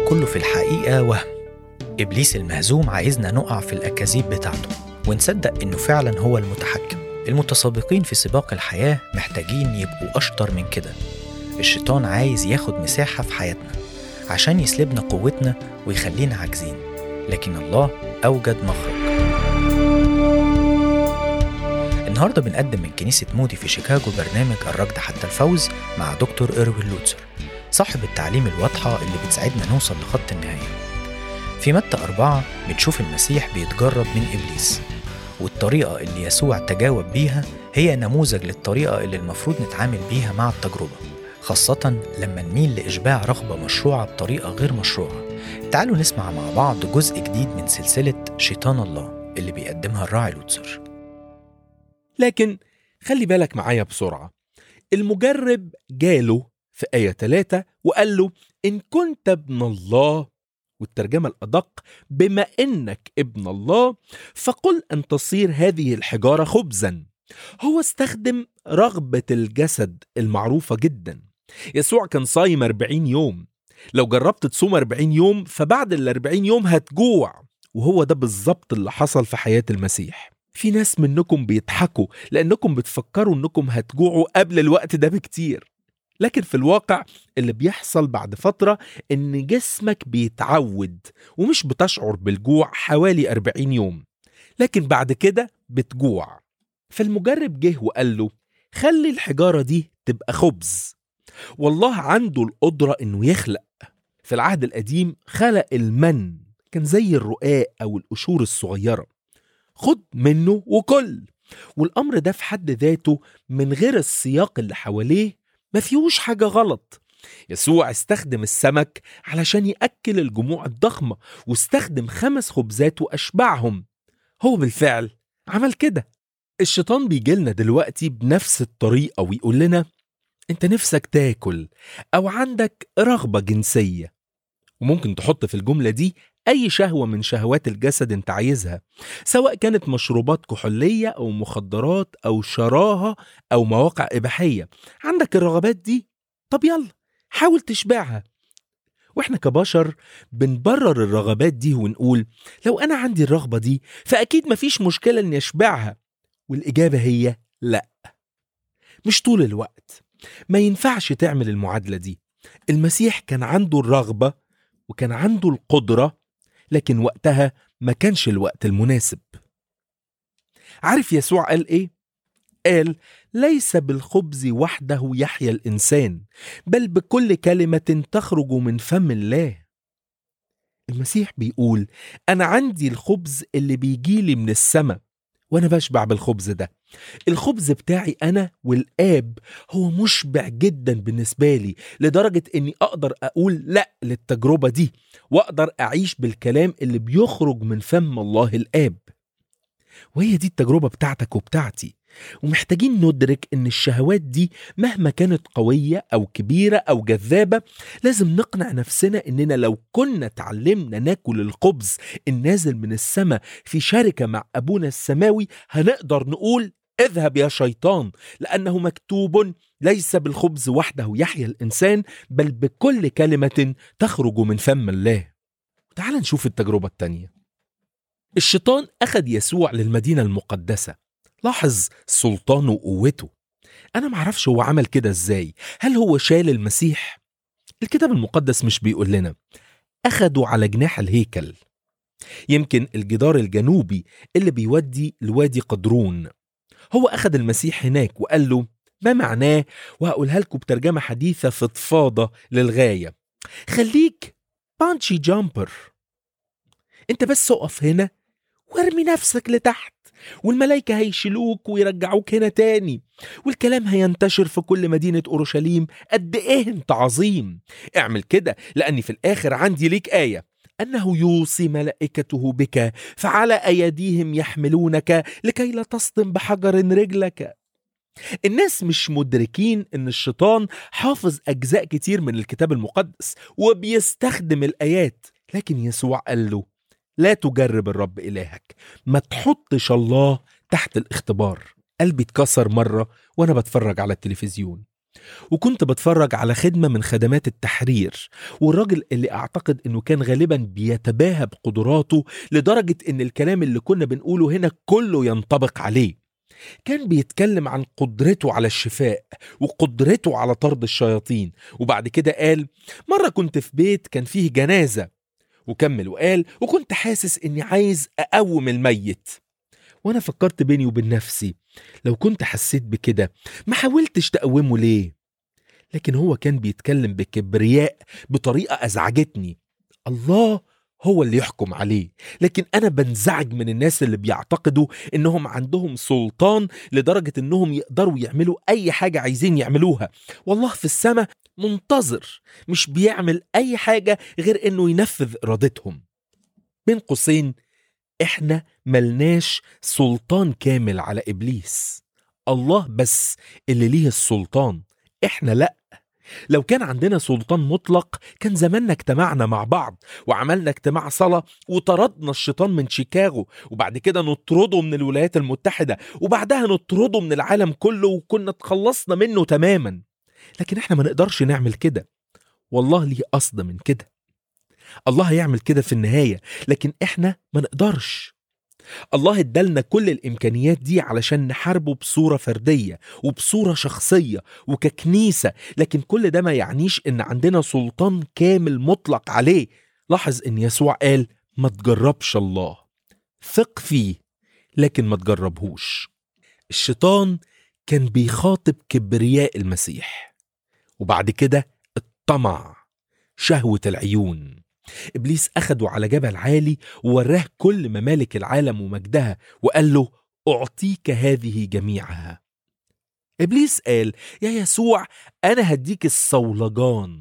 كله في الحقيقة وهم إبليس المهزوم عايزنا نقع في الأكاذيب بتاعته ونصدق إنه فعلا هو المتحكم المتسابقين في سباق الحياة محتاجين يبقوا أشطر من كده الشيطان عايز ياخد مساحة في حياتنا عشان يسلبنا قوتنا ويخلينا عاجزين لكن الله أوجد مخرج النهارده بنقدم من كنيسة مودي في شيكاغو برنامج الركض حتى الفوز مع دكتور إروين لوتسر صاحب التعليم الواضحة اللي بتساعدنا نوصل لخط النهاية في متى أربعة بتشوف المسيح بيتجرب من إبليس والطريقة اللي يسوع تجاوب بيها هي نموذج للطريقة اللي المفروض نتعامل بيها مع التجربة خاصة لما نميل لإشباع رغبة مشروعة بطريقة غير مشروعة تعالوا نسمع مع بعض جزء جديد من سلسلة شيطان الله اللي بيقدمها الراعي لوتسر لكن خلي بالك معايا بسرعة المجرب جاله في آية 3 وقال له إن كنت ابن الله والترجمة الأدق بما إنك ابن الله فقل أن تصير هذه الحجارة خبزا هو استخدم رغبة الجسد المعروفة جدا يسوع كان صايم 40 يوم لو جربت تصوم 40 يوم فبعد ال 40 يوم هتجوع وهو ده بالظبط اللي حصل في حياة المسيح في ناس منكم بيضحكوا لأنكم بتفكروا أنكم هتجوعوا قبل الوقت ده بكتير لكن في الواقع اللي بيحصل بعد فترة إن جسمك بيتعود ومش بتشعر بالجوع حوالي 40 يوم لكن بعد كده بتجوع فالمجرب جه وقال له خلي الحجارة دي تبقى خبز والله عنده القدرة إنه يخلق في العهد القديم خلق المن كان زي الرقاق أو القشور الصغيرة خد منه وكل والأمر ده في حد ذاته من غير السياق اللي حواليه ما فيهوش حاجة غلط يسوع استخدم السمك علشان يأكل الجموع الضخمة واستخدم خمس خبزات وأشبعهم هو بالفعل عمل كده الشيطان بيجيلنا دلوقتي بنفس الطريقة ويقول لنا انت نفسك تاكل أو عندك رغبة جنسية وممكن تحط في الجملة دي أي شهوة من شهوات الجسد أنت عايزها سواء كانت مشروبات كحولية أو مخدرات أو شراهة أو مواقع إباحية عندك الرغبات دي طب يلا حاول تشبعها واحنا كبشر بنبرر الرغبات دي ونقول لو أنا عندي الرغبة دي فأكيد مفيش مشكلة إني أشبعها والإجابة هي لأ مش طول الوقت ما ينفعش تعمل المعادلة دي المسيح كان عنده الرغبة وكان عنده القدرة لكن وقتها ما كانش الوقت المناسب عارف يسوع قال ايه قال ليس بالخبز وحده يحيا الانسان بل بكل كلمه تخرج من فم الله المسيح بيقول انا عندي الخبز اللي بيجيلي من السماء وانا بشبع بالخبز ده الخبز بتاعي انا والاب هو مشبع جدا بالنسبه لي لدرجه اني اقدر اقول لا للتجربه دي واقدر اعيش بالكلام اللي بيخرج من فم الله الاب وهي دي التجربه بتاعتك وبتاعتي ومحتاجين ندرك ان الشهوات دي مهما كانت قويه او كبيره او جذابه لازم نقنع نفسنا اننا لو كنا اتعلمنا ناكل الخبز النازل من السماء في شركه مع ابونا السماوي هنقدر نقول اذهب يا شيطان لانه مكتوب ليس بالخبز وحده يحيا الانسان بل بكل كلمه تخرج من فم الله تعال نشوف التجربه الثانيه الشيطان اخذ يسوع للمدينه المقدسه لاحظ سلطانه وقوته انا معرفش هو عمل كده ازاي هل هو شال المسيح الكتاب المقدس مش بيقول لنا اخدوا على جناح الهيكل يمكن الجدار الجنوبي اللي بيودي لوادي قدرون هو اخد المسيح هناك وقال له ما معناه وهقولها لكم بترجمه حديثه فضفاضه للغايه خليك بانشي جامبر انت بس اقف هنا وارمي نفسك لتحت والملايكة هيشيلوك ويرجعوك هنا تاني والكلام هينتشر في كل مدينة أورشليم قد إيه أنت عظيم اعمل كده لأني في الآخر عندي ليك آية أنه يوصي ملائكته بك فعلى أيديهم يحملونك لكي لا تصدم بحجر رجلك الناس مش مدركين ان الشيطان حافظ اجزاء كتير من الكتاب المقدس وبيستخدم الايات لكن يسوع قال له لا تجرب الرب إلهك ما تحطش الله تحت الاختبار قلبي اتكسر مرة وأنا بتفرج على التلفزيون وكنت بتفرج على خدمة من خدمات التحرير والراجل اللي أعتقد أنه كان غالبا بيتباهى بقدراته لدرجة أن الكلام اللي كنا بنقوله هنا كله ينطبق عليه كان بيتكلم عن قدرته على الشفاء وقدرته على طرد الشياطين وبعد كده قال مرة كنت في بيت كان فيه جنازة وكمل وقال وكنت حاسس اني عايز اقوم الميت وانا فكرت بيني وبين نفسي لو كنت حسيت بكده ما حاولتش تقومه ليه لكن هو كان بيتكلم بكبرياء بطريقة أزعجتني الله هو اللي يحكم عليه لكن أنا بنزعج من الناس اللي بيعتقدوا إنهم عندهم سلطان لدرجة إنهم يقدروا يعملوا أي حاجة عايزين يعملوها والله في السماء منتظر مش بيعمل أي حاجة غير إنه ينفذ إرادتهم بين قوسين إحنا ملناش سلطان كامل على إبليس الله بس اللي ليه السلطان إحنا لأ لو كان عندنا سلطان مطلق كان زماننا اجتمعنا مع بعض وعملنا اجتماع صلاة وطردنا الشيطان من شيكاغو وبعد كده نطرده من الولايات المتحدة وبعدها نطرده من العالم كله وكنا تخلصنا منه تماما لكن احنا ما نقدرش نعمل كده والله ليه قصد من كده الله هيعمل كده في النهاية لكن احنا ما نقدرش الله ادالنا كل الامكانيات دي علشان نحاربه بصوره فرديه وبصوره شخصيه وككنيسه لكن كل ده ما يعنيش ان عندنا سلطان كامل مطلق عليه لاحظ ان يسوع قال ما تجربش الله ثق فيه لكن ما تجربهوش الشيطان كان بيخاطب كبرياء المسيح وبعد كده الطمع شهوه العيون ابليس اخده على جبل عالي ووراه كل ممالك العالم ومجدها وقال له اعطيك هذه جميعها ابليس قال يا يسوع انا هديك الصولجان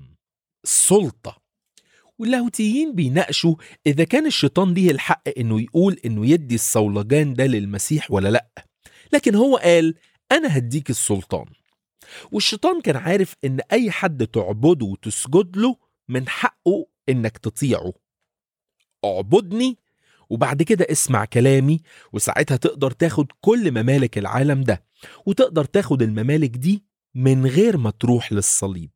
السلطه واللاهوتيين بيناقشوا اذا كان الشيطان ليه الحق انه يقول انه يدي الصولجان ده للمسيح ولا لا لكن هو قال انا هديك السلطان والشيطان كان عارف ان اي حد تعبده وتسجد له من حقه انك تطيعه اعبدني وبعد كده اسمع كلامي وساعتها تقدر تاخد كل ممالك العالم ده وتقدر تاخد الممالك دي من غير ما تروح للصليب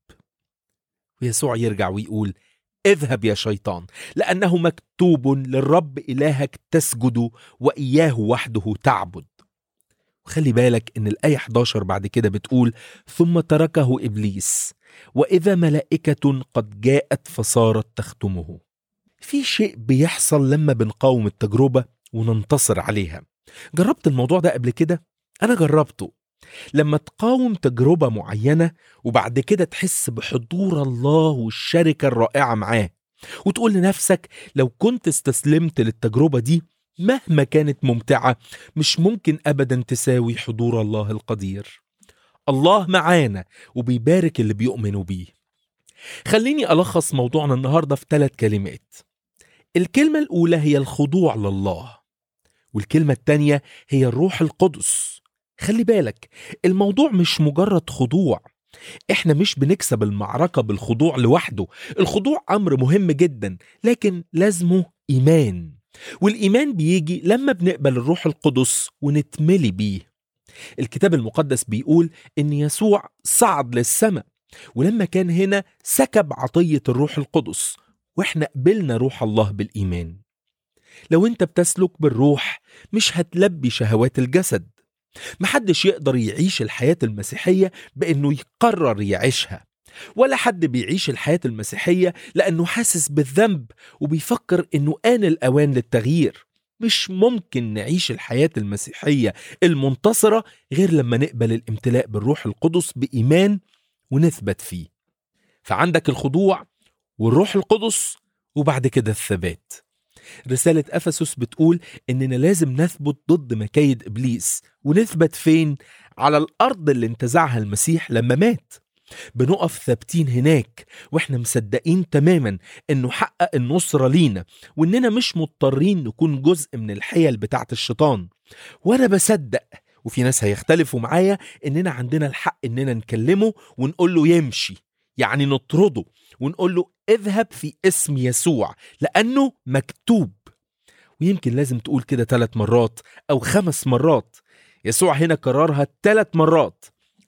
ويسوع يرجع ويقول اذهب يا شيطان لأنه مكتوب للرب إلهك تسجد وإياه وحده تعبد وخلي بالك إن الآية 11 بعد كده بتقول ثم تركه إبليس وإذا ملائكة قد جاءت فصارت تختمه في شيء بيحصل لما بنقاوم التجربة وننتصر عليها جربت الموضوع ده قبل كده؟ أنا جربته لما تقاوم تجربة معينة وبعد كده تحس بحضور الله والشركة الرائعة معاه وتقول لنفسك لو كنت استسلمت للتجربة دي مهما كانت ممتعة مش ممكن أبدا تساوي حضور الله القدير الله معانا وبيبارك اللي بيؤمنوا بيه خليني ألخص موضوعنا النهاردة في ثلاث كلمات الكلمة الأولى هي الخضوع لله والكلمة التانية هي الروح القدس خلي بالك الموضوع مش مجرد خضوع احنا مش بنكسب المعركة بالخضوع لوحده الخضوع أمر مهم جدا لكن لازمه إيمان والإيمان بيجي لما بنقبل الروح القدس ونتملي بيه الكتاب المقدس بيقول إن يسوع صعد للسماء ولما كان هنا سكب عطية الروح القدس واحنا قبلنا روح الله بالإيمان لو انت بتسلك بالروح مش هتلبي شهوات الجسد محدش يقدر يعيش الحياة المسيحية بأنه يقرر يعيشها ولا حد بيعيش الحياة المسيحية لأنه حاسس بالذنب وبيفكر أنه آن الأوان للتغيير مش ممكن نعيش الحياة المسيحية المنتصرة غير لما نقبل الامتلاء بالروح القدس بإيمان ونثبت فيه فعندك الخضوع والروح القدس وبعد كده الثبات رسالة أفسس بتقول إننا لازم نثبت ضد مكايد إبليس ونثبت فين؟ على الأرض اللي انتزعها المسيح لما مات بنقف ثابتين هناك واحنا مصدقين تماما انه حقق النصرة لينا واننا مش مضطرين نكون جزء من الحيل بتاعة الشيطان وانا بصدق وفي ناس هيختلفوا معايا اننا عندنا الحق اننا نكلمه ونقول له يمشي يعني نطرده ونقول له اذهب في اسم يسوع لأنه مكتوب ويمكن لازم تقول كده ثلاث مرات أو خمس مرات يسوع هنا كررها ثلاث مرات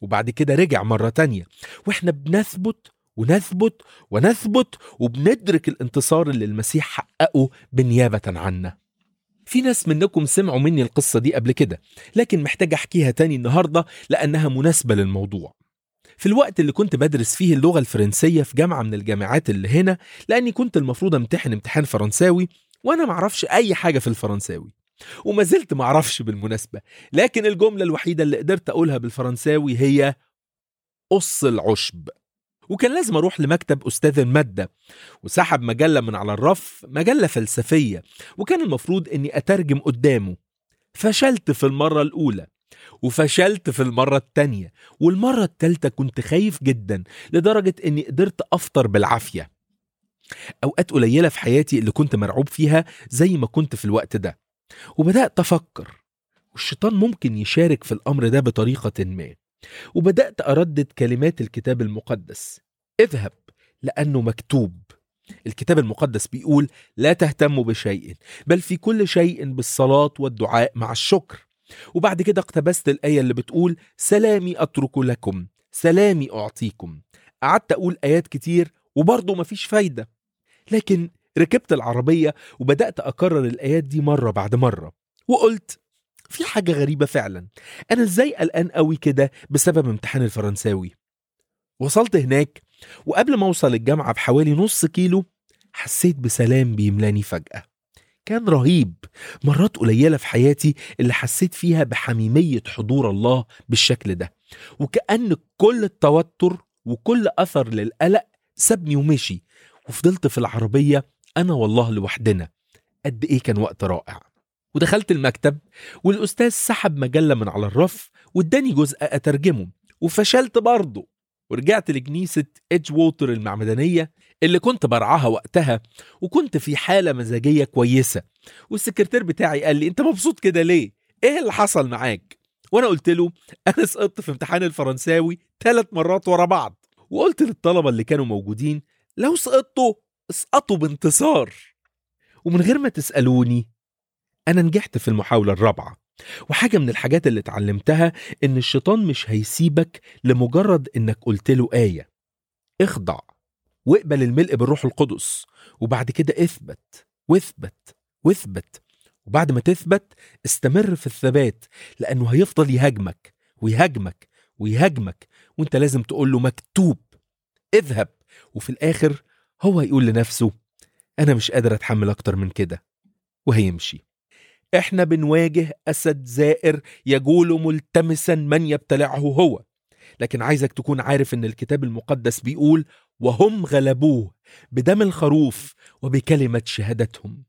وبعد كده رجع مرة تانية واحنا بنثبت ونثبت ونثبت وبندرك الانتصار اللي المسيح حققه بالنيابة عنا في ناس منكم سمعوا مني القصة دي قبل كده لكن محتاج أحكيها تاني النهاردة لأنها مناسبة للموضوع في الوقت اللي كنت بدرس فيه اللغة الفرنسية في جامعة من الجامعات اللي هنا لأني كنت المفروض امتحن امتحان فرنساوي وأنا معرفش أي حاجة في الفرنساوي وما زلت معرفش بالمناسبة لكن الجملة الوحيدة اللي قدرت أقولها بالفرنساوي هي قص العشب وكان لازم أروح لمكتب أستاذ المادة وسحب مجلة من على الرف مجلة فلسفية وكان المفروض أني أترجم قدامه فشلت في المرة الأولى وفشلت في المرة التانية والمرة التالتة كنت خايف جدا لدرجة أني قدرت أفطر بالعافية أوقات قليلة في حياتي اللي كنت مرعوب فيها زي ما كنت في الوقت ده وبدأت أفكر والشيطان ممكن يشارك في الأمر ده بطريقة ما وبدأت أردد كلمات الكتاب المقدس اذهب لأنه مكتوب الكتاب المقدس بيقول لا تهتموا بشيء بل في كل شيء بالصلاة والدعاء مع الشكر وبعد كده اقتبست الآية اللي بتقول سلامي أترك لكم سلامي أعطيكم قعدت أقول آيات كتير وبرضه مفيش فايدة لكن ركبت العربية وبدأت أكرر الآيات دي مرة بعد مرة وقلت في حاجة غريبة فعلا أنا إزاي قلقان قوي كده بسبب امتحان الفرنساوي وصلت هناك وقبل ما أوصل الجامعة بحوالي نص كيلو حسيت بسلام بيملاني فجأة كان رهيب مرات قليلة في حياتي اللي حسيت فيها بحميمية حضور الله بالشكل ده وكأن كل التوتر وكل أثر للقلق سابني ومشي وفضلت في العربية أنا والله لوحدنا قد إيه كان وقت رائع ودخلت المكتب والأستاذ سحب مجلة من على الرف واداني جزء أترجمه وفشلت برضه ورجعت لكنيسة إيدج ووتر المعمدانية اللي كنت برعاها وقتها وكنت في حالة مزاجية كويسة والسكرتير بتاعي قال لي أنت مبسوط كده ليه؟ إيه اللي حصل معاك؟ وأنا قلت له أنا سقطت في امتحان الفرنساوي ثلاث مرات ورا بعض وقلت للطلبة اللي كانوا موجودين لو سقطتوا اسقطوا بانتصار ومن غير ما تسألوني أنا نجحت في المحاولة الرابعة وحاجة من الحاجات اللي اتعلمتها إن الشيطان مش هيسيبك لمجرد إنك قلت له آية اخضع واقبل الملء بالروح القدس وبعد كده اثبت واثبت واثبت وبعد ما تثبت استمر في الثبات لأنه هيفضل يهاجمك ويهاجمك ويهاجمك وانت لازم تقول له مكتوب اذهب وفي الآخر هو يقول لنفسه أنا مش قادر أتحمل أكتر من كده وهيمشي احنا بنواجه أسد زائر يجول ملتمسا من يبتلعه هو لكن عايزك تكون عارف ان الكتاب المقدس بيقول وهم غلبوه بدم الخروف وبكلمة شهادتهم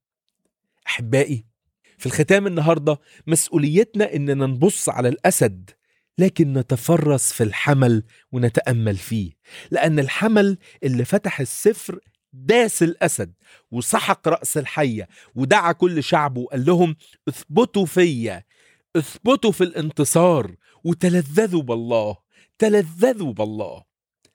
أحبائي في الختام النهاردة مسؤوليتنا إننا نبص على الأسد لكن نتفرس في الحمل ونتأمل فيه لأن الحمل اللي فتح السفر داس الأسد وسحق رأس الحية ودعا كل شعبه وقال لهم اثبتوا فيا اثبتوا في الانتصار وتلذذوا بالله تلذذوا بالله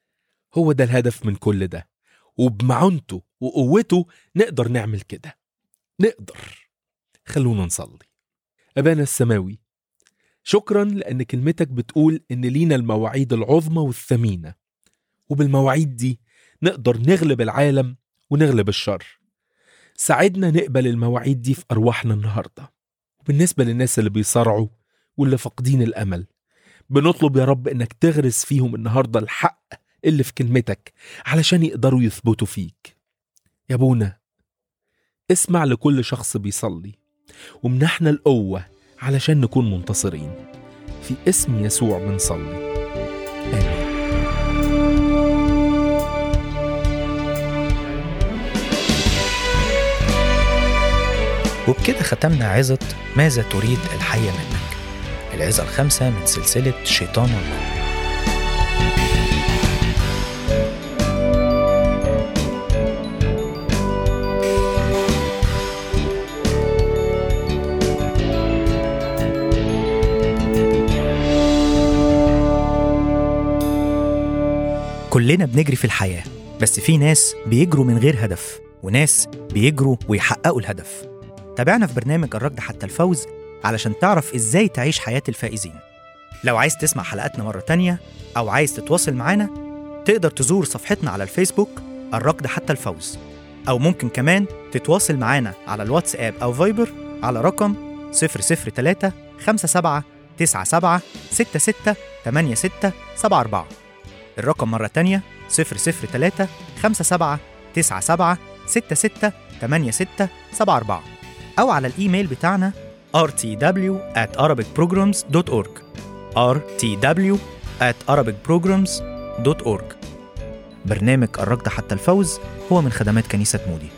هو ده الهدف من كل ده وبمعونته وقوته نقدر نعمل كده نقدر خلونا نصلي أبانا السماوي شكرا لأن كلمتك بتقول إن لينا المواعيد العظمى والثمينة وبالمواعيد دي نقدر نغلب العالم ونغلب الشر ساعدنا نقبل المواعيد دي في أرواحنا النهاردة وبالنسبة للناس اللي بيصارعوا واللي فاقدين الأمل بنطلب يا رب إنك تغرس فيهم النهاردة الحق اللي في كلمتك علشان يقدروا يثبتوا فيك يا ابونا اسمع لكل شخص بيصلي ومنحنا القوة علشان نكون منتصرين في اسم يسوع بنصلي آمين وبكده ختمنا عظة ماذا تريد الحية منك العظة الخامسة من سلسلة شيطان الله كلنا بنجري في الحياة بس في ناس بيجروا من غير هدف وناس بيجروا ويحققوا الهدف تابعنا في برنامج الركض حتى الفوز علشان تعرف ازاي تعيش حياة الفائزين لو عايز تسمع حلقاتنا مرة تانية أو عايز تتواصل معانا تقدر تزور صفحتنا على الفيسبوك الركض حتى الفوز أو ممكن كمان تتواصل معانا على الواتساب أو فايبر على رقم 003 57 97 66 86 74 الرقم مرة تانية 003 57 97 66 86 74 أو على الإيميل بتاعنا rtw at arabicprograms.org rtw at arabicprograms.org برنامج الركض حتى الفوز هو من خدمات كنيسة مودي